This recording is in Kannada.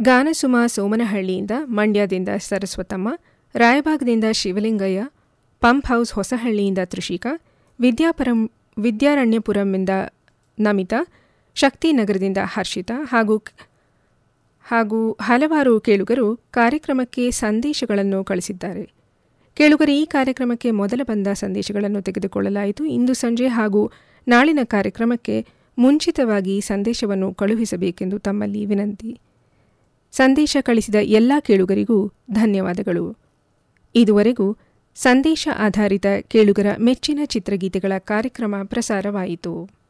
ಗಾನಸುಮ ಸೋಮನಹಳ್ಳಿಯಿಂದ ಮಂಡ್ಯದಿಂದ ಸರಸ್ವತಮ್ಮ ರಾಯಬಾಗದಿಂದ ಶಿವಲಿಂಗಯ್ಯ ಪಂಪ್ ಹೌಸ್ ಹೊಸಹಳ್ಳಿಯಿಂದ ತ್ರಿಷಿಕಾ ವಿದ್ಯಾಪರಂ ವಿದ್ಯಾರಣ್ಯಪುರಂನಿಂದ ನಮಿತಾ ಶಕ್ತಿನಗರದಿಂದ ಹರ್ಷಿತಾ ಹಾಗೂ ಹಾಗೂ ಹಲವಾರು ಕೇಳುಗರು ಕಾರ್ಯಕ್ರಮಕ್ಕೆ ಸಂದೇಶಗಳನ್ನು ಕಳಿಸಿದ್ದಾರೆ ಕೇಳುಗರು ಈ ಕಾರ್ಯಕ್ರಮಕ್ಕೆ ಮೊದಲ ಬಂದ ಸಂದೇಶಗಳನ್ನು ತೆಗೆದುಕೊಳ್ಳಲಾಯಿತು ಇಂದು ಸಂಜೆ ಹಾಗೂ ನಾಳಿನ ಕಾರ್ಯಕ್ರಮಕ್ಕೆ ಮುಂಚಿತವಾಗಿ ಸಂದೇಶವನ್ನು ಕಳುಹಿಸಬೇಕೆಂದು ತಮ್ಮಲ್ಲಿ ವಿನಂತಿ ಸಂದೇಶ ಕಳಿಸಿದ ಎಲ್ಲ ಕೇಳುಗರಿಗೂ ಧನ್ಯವಾದಗಳು ಇದುವರೆಗೂ ಸಂದೇಶ ಆಧಾರಿತ ಕೇಳುಗರ ಮೆಚ್ಚಿನ ಚಿತ್ರಗೀತೆಗಳ ಕಾರ್ಯಕ್ರಮ ಪ್ರಸಾರವಾಯಿತು